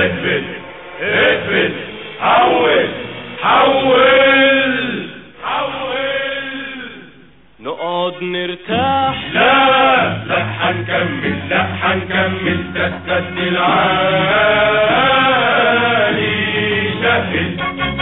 اقفل اقفل حول حول حول نقعد نرتاح لا لا حنكمل لا حنكمل ده السد العالي شهد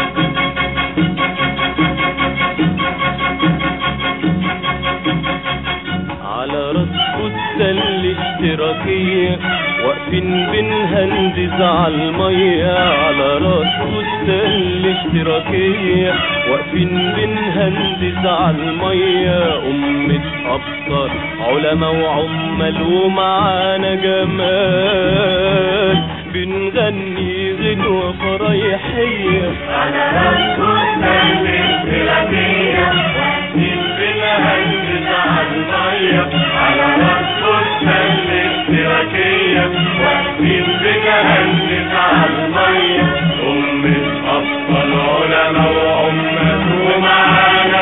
على راسكو السله الاشتراكية واقفين بنهندز على المية على راسكو السله الاشتراكية واقفين بنهندز على المية أمة أبصر علماء وعمال ومعانا جمال بنغني غنوة فرايحية على راسكو السد الاشتراكية واقفين بنهندز على المية على راسكو السد الاشتراكية واقفين بنهندز على المية أمة أبطال علماء وأمة ومعانا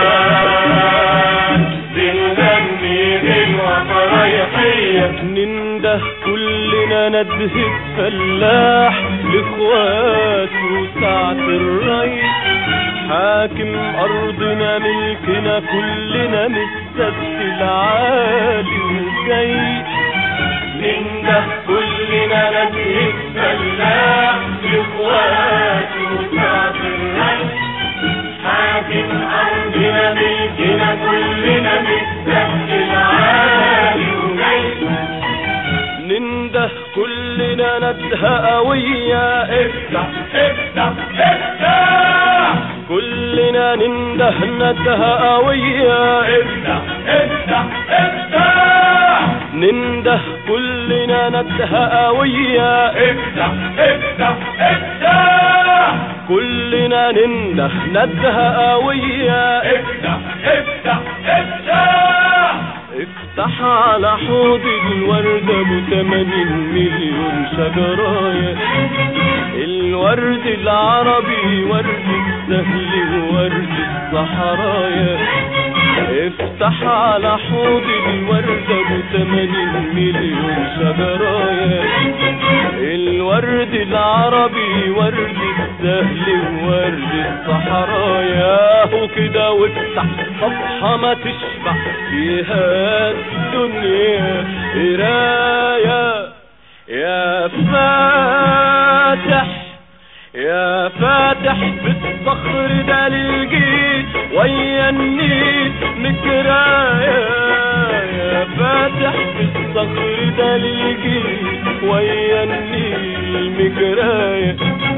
جمال بنغني غنوة فرايحية ننده كلنا ندهة فلاح لاخواته ساعة الريس حاكم ارضنا ملكنا كلنا مستسهل عالي وجاي ننده كلنا ندهة فلاح لاخواته ساعة الريس حاكم أرضنا ملكنا كلنا مستقبل عالي وجاي ننده كلنا ندهة قوية افتح افتح افتح كلنا ننده ندهة قوية افتح افتح افتح ننده كلنا ندهة قوية افتح افتح افتح كلنا ننده ندهة قوية افتح افتح افتح افتح على حوض الوردة ابو 80 مليون شجراية الورد العربي ورد السهل وورد الصحرايا افتح على حوض الوردة ابو 80 مليون شجرايا الورد العربي ورد السهل وورد الصحرايا وكده وافتح صفحة ما تشبع فيها الدنيا قراية يا فاتح يا فاتح بالصخر ده للجيل ويا النيل مكراية يا فاتح بالصخر ده للجيل ويا النيل مكراية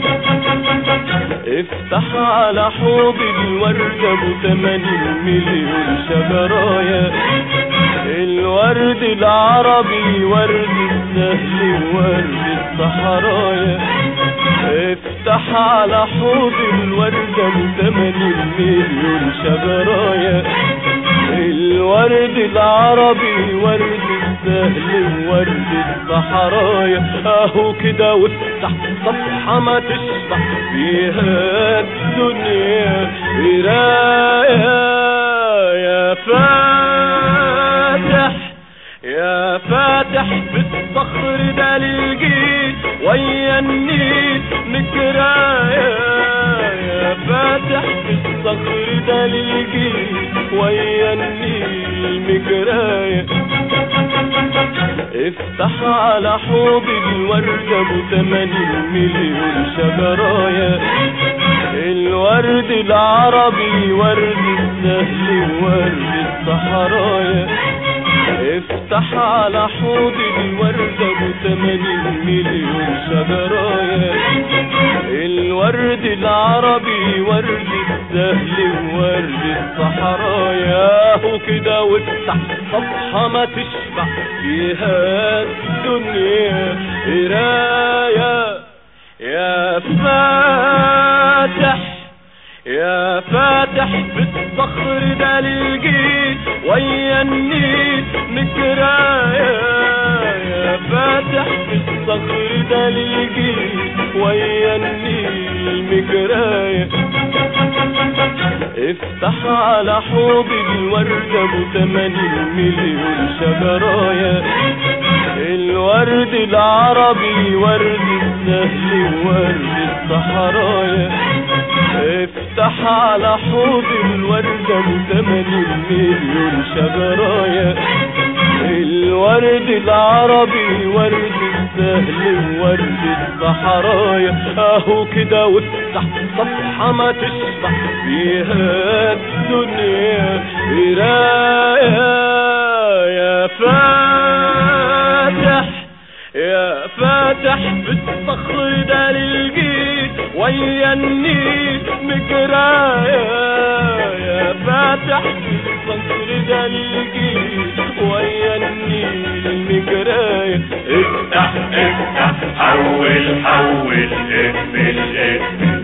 افتح على حوض الوردة ابو 80 مليون شجرايا الورد العربي ورد السهل وورد الصحرايا افتح على حوض الوردة ابو 80 مليون شجرايا الورد العربي ورد السهل وورد الصحرايا اهو كده وافتح صفحة ما تشبع فيها الدنيا قراية يا فاتح يا فاتح بالصخر ده للجيل ويا النيل مكراية يا فاتح بالصخر ده للجيل ويا النيل مكراية افتح على حوض الوردة ابو 80 مليون شجرايا الورد العربي ورد السهل وورد الصحرايا افتح على حوض الوردة ابو 80 مليون شجرايا الورد العربي ورد السهل وورد الصحرايا وكده وافتح صفحة ما تشبع فيها الدنيا قراية يا فاتح يا فاتح بالصخر ده للجيل ويا النيل مكراية يا فاتح بالصخر ده للجيل ويا النيل مكراية افتح على حوض الوردة ابو 80 مليون شجرايا الورد العربي ورد السهل وورد الصحرايا افتح على حوض الوردة بثمانين مليون شجرايا الورد العربي ورد السهل وورد الصحرايا اهو كده وافتح صفحة ما تشبع فيها الدنيا قراية يا فاتح يا فاتح بالصخر ده للجيل ويا النيل مجرايا يا فاتح بالصخر ده للجيل ويا النيل مجرايا افتح افتح حول حول اقفل اقفل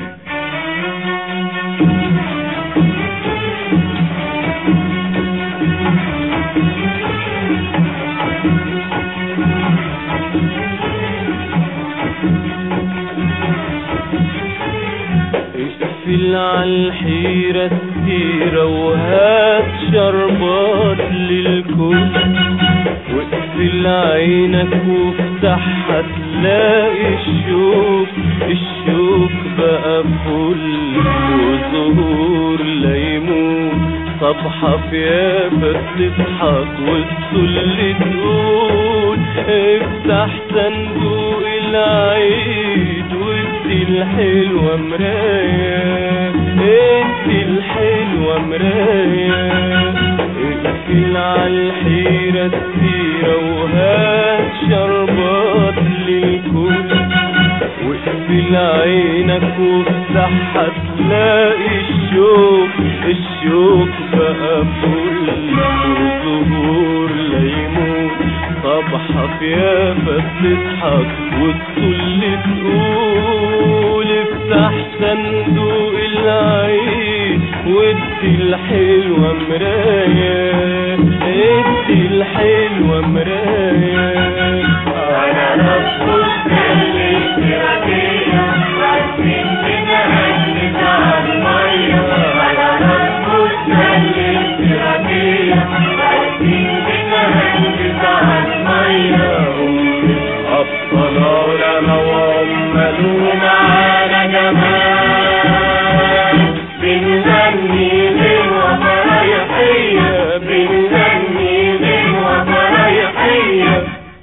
اقفل عالحيرة السيرة وهات شربات للكل واقفل عينك وافتحها تلاقي الشوك الشوك بقى فل وزهور ليمون صبحة في يافا تضحك والسل تقول افتح صندوق العيد وادي الحلوة مراية ادي الحلوة مراية اقفل عالحيرة السيرة وهات شربات للكل واقفل عينك وافتحها تلاقي الشوق الشوق بقى فل وزهور ليمون صبحة في يافا بتضحك والكل تقول افتح صندوق العيد وادي الحلوة مراية ادي الحلوة مراية انا رب الاشتراكية واقفين بنهنس على المية انا رب الاشتراكية واقفين بنهنس على المية أبطال علماء وأملوا معانا جمال بنغني للوطرايحية بنغني للوطرايحية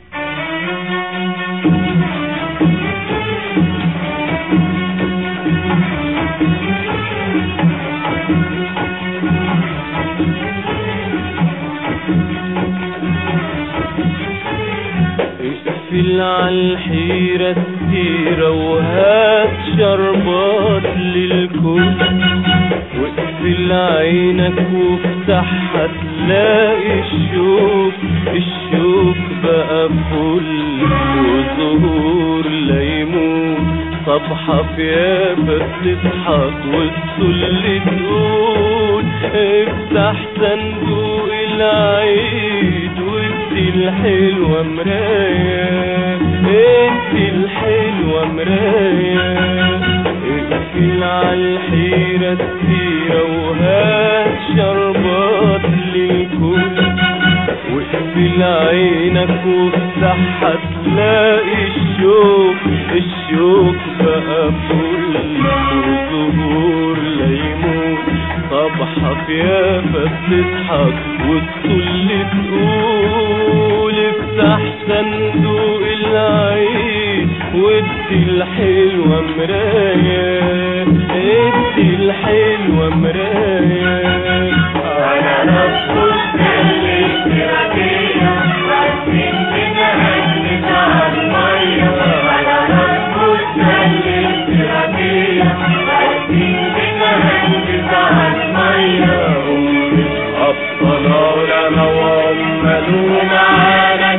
اقفل عالحيرة السيرة وهات شربات للكل واقفل عينك وافتحها تلاقي الشوك الشوك بقى فل وزهور ليمون صبحة في يافا بتضحك والسل تقول افتح صندوق العيد وادي الحلوة مراية ادي الحلوة مراية اقفل عالحيرة السيرة وهات شربات للكل واقفل عينك وافتحها تلاقي الشوك الشوك بقى فل وزهور ليمون صبحة في يافا بتضحك والكل تقول افتح صندوق العيد وادي الحلوة مراية ادي الحلوة مراية أنا رب الاشتراكية واقفين بنهنس على المية أنا رب الاشتراكية واقفين بنهنس على المية أبطال علماء وأملوا معانا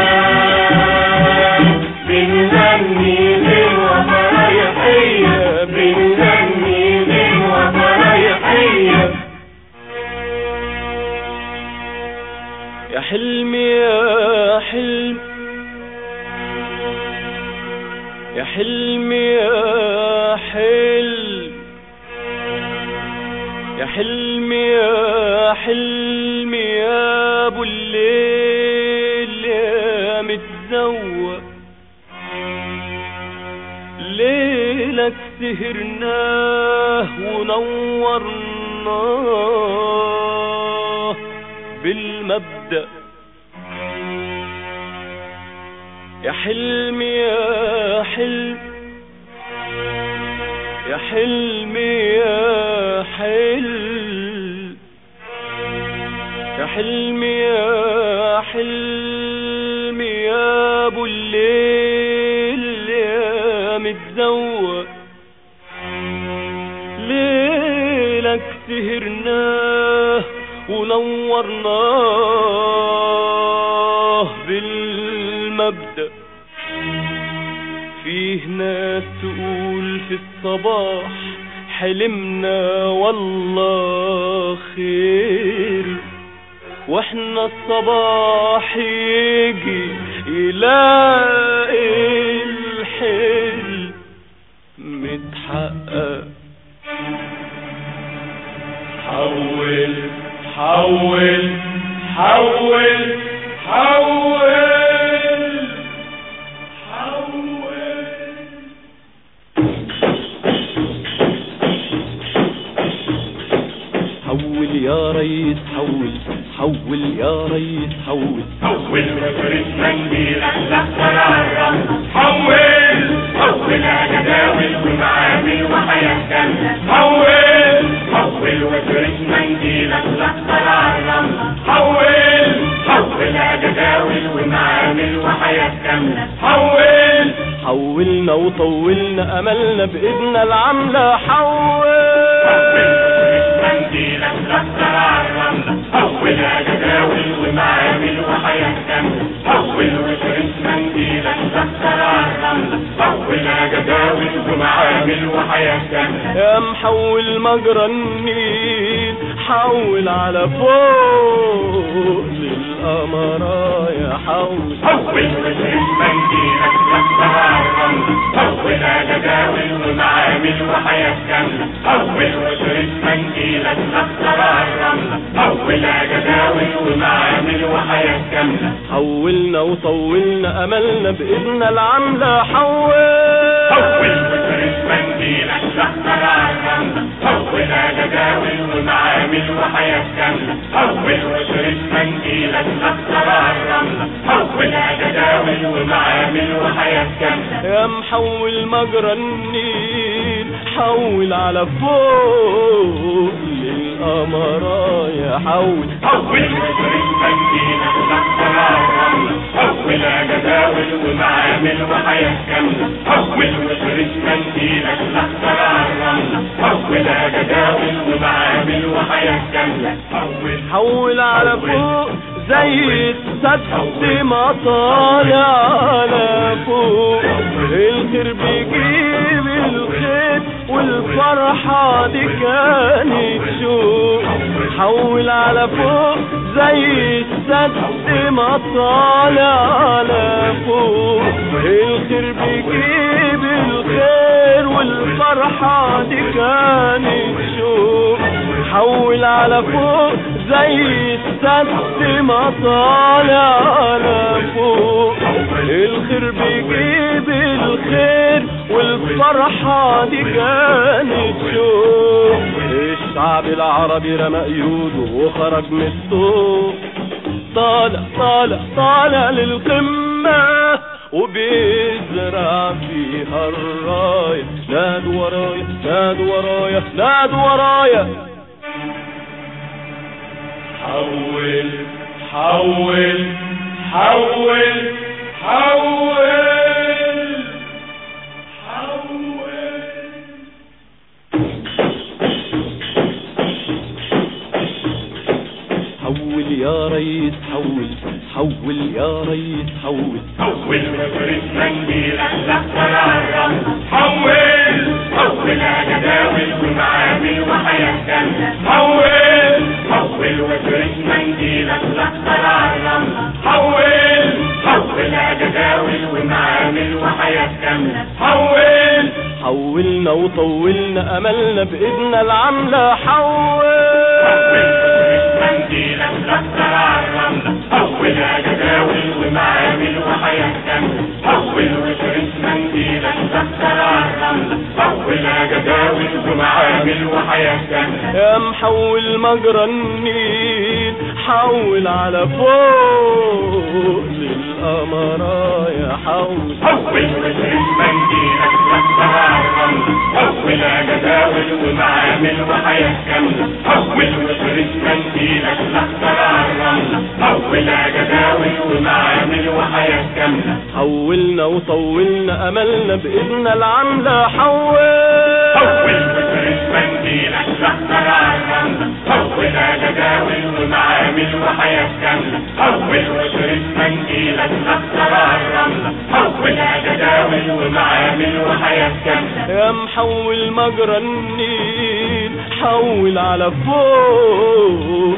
جمال بنغني للوطرايحية بنغني للوطرايحية يا حلمي يا حلم يا حلمي يا حلم يا حلمي يا حلمي يا ابو الليل يا متزوج ليلك سهرناه ونورناه بالمبدأ يا حلم يا حلم يا حلم يا حلم يا حلم يا حلم يا ابو الليل يا متزوق ليلك سهرناه ونورناه بالمبدأ فيه ناس تقول في الصباح حلمنا والله خير واحنا الصباح يجي يلاقي الحلم متحقق حول حول حول حول حول حول يا ريس حول حول يا ريس حول حول وفرش منديلك لحظة الرمل حول حول جداول ومعامل وحياة كاملة حول حول وفرش منديلك لحظة الرمل حول حول جداول ومعامل وحياة كاملة حول حولنا وطولنا املنا بايدنا العاملة حول حول وفرش منديلك لحظة الرمل حول جداول ومعامل وحياة كاملة حول وفرش منديلك لحظة الرمل حول جداول ومعامل وحياة كاملة يا محول مجرى النيل حول على فوق للقمرايا حول حول وفرش منديلك لحظة الرمل حول جداول ومعامل وحياة كاملة حول وفرش منديلك لحظة الرمل حول جداول ومعامل وحياة كاملة حولنا وطولنا املنا بايدنا العاملة حول حول وفرش منديلك لحظة الرمل حول جداول ومعامل وحياة كاملة حول وفرش منديلك لحظة الرمل حول جداول ومعامل وحياة كاملة يا محول مجرى النيل حول على فوق للقمرايا حول حول وفرش منديلك لحظة الرمل حول جداول ومعامل وحياة كاملة حول وفرش منديلك لحظة الرمل حول جداول ومعامل وحياة كاملة حول حول على فوق زي السد ما طالع على فوق الخير بيجيب الخير والفرحة دي كانت شوق حول على فوق زي السد ما طالع على فوق الخير بيجيب الخير والفرحة دي كانت شوق حول على فوق زي السد ما طالع على فوق الخير بيجيب الخير والفرحة دي كانت شوق الشعب العربي رمى قيوده وخرج من السوق طالع طالع طالع للقمة وبيزرع فيها الراية نادوا ورايا نادوا ورايا نادوا ورايا حول حول حول حول حول حول يا ريس حول حول يا ريس حول حول وفرش منديلك لحظة الرمل حول حول جداول ومعامل وحياة كاملة حول حول وفرش منديلك لحظة الرمل حول حول جداول ومعامل وحياة كاملة حول حولنا وطولنا املنا بايدنا العاملة حول حول وفرش منديلك لحظة الرمل حول جداول ومعامل وحياة كاملة حول وفرش منديلك لحظة ومعامل وحياة كاملة يا محول مجرى النيل حول على فوق للقمرايا حول حول واشرب منديلك لحظة على الرمل حول جداول ومعامل وحياة كاملة حول واشرب منديلك لحظة على الرمل حول جداول ومعامل وحياة كاملة حولنا وطولنا املنا باذن العملة حول حول واشرب منديلك لحظة على الرمل حول جداول ومعامل وحياة كاملة حول واشرب منديلك لحظة على الرمل حول جداول ومعامل وحياة كاملة يا محول مجرى النيل حول على فوق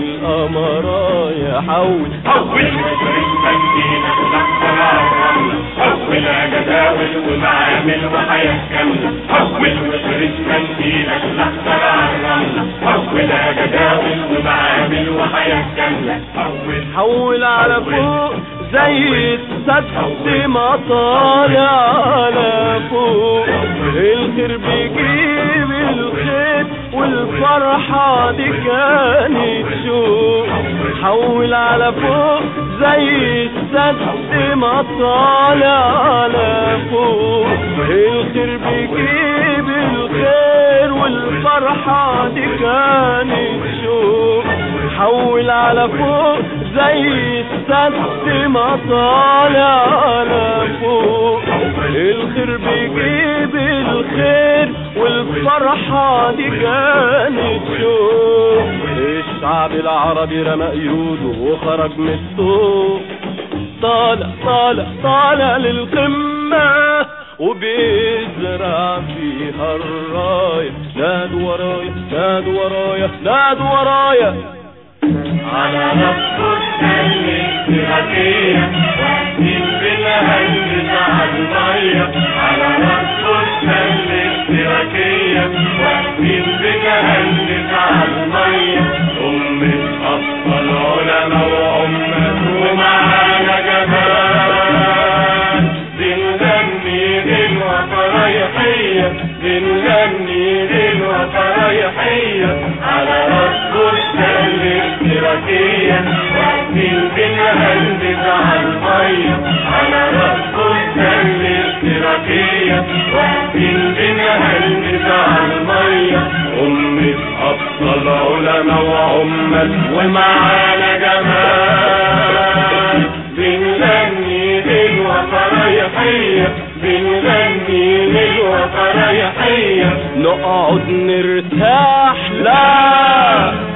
للقمرايا حول حول واشرب منديلك لحظة على الرمل حول جداول ومعامل وحياة كاملة حول واشرب منديلك لحظة على الرمل حول جداول ومعامل وحياة كاملة حول حول على فوق زي السد ما طالع على فوق الخير بيجيب الخير والفرحة دي كانت شوق حول على فوق زي السد ما طالع على فوق الخير بيجيب الخير والفرحة دي كانت شوق حول على فوق زي السد ما طالع على فوق الخير بيجيب الخير والفرحة دي كانت شوق الشعب العربي رمى قيوده وخرج من السوق طالع طالع طالع للقمة وبيزرع فيها الراية نادوا ورايا نادوا ورايا نادوا ورايا على رب الاشتراكية واحدين بالهند على المية على رب الاشتراكية واحدين بالهند على المية أمة أفضل علماء وأمة ومعانا جمال بنغني للوطن رايحية بنغني للوطن رايحية على رب الاشتراكية واقفين بنهندس على المية على رب الاشتراكية واقفين بنهندس على المية أمة أفضل علماء وعمال ومعانا جمال بنغني للوطن رايحية بنغني للوطن رايحية نقعد نرتاح لا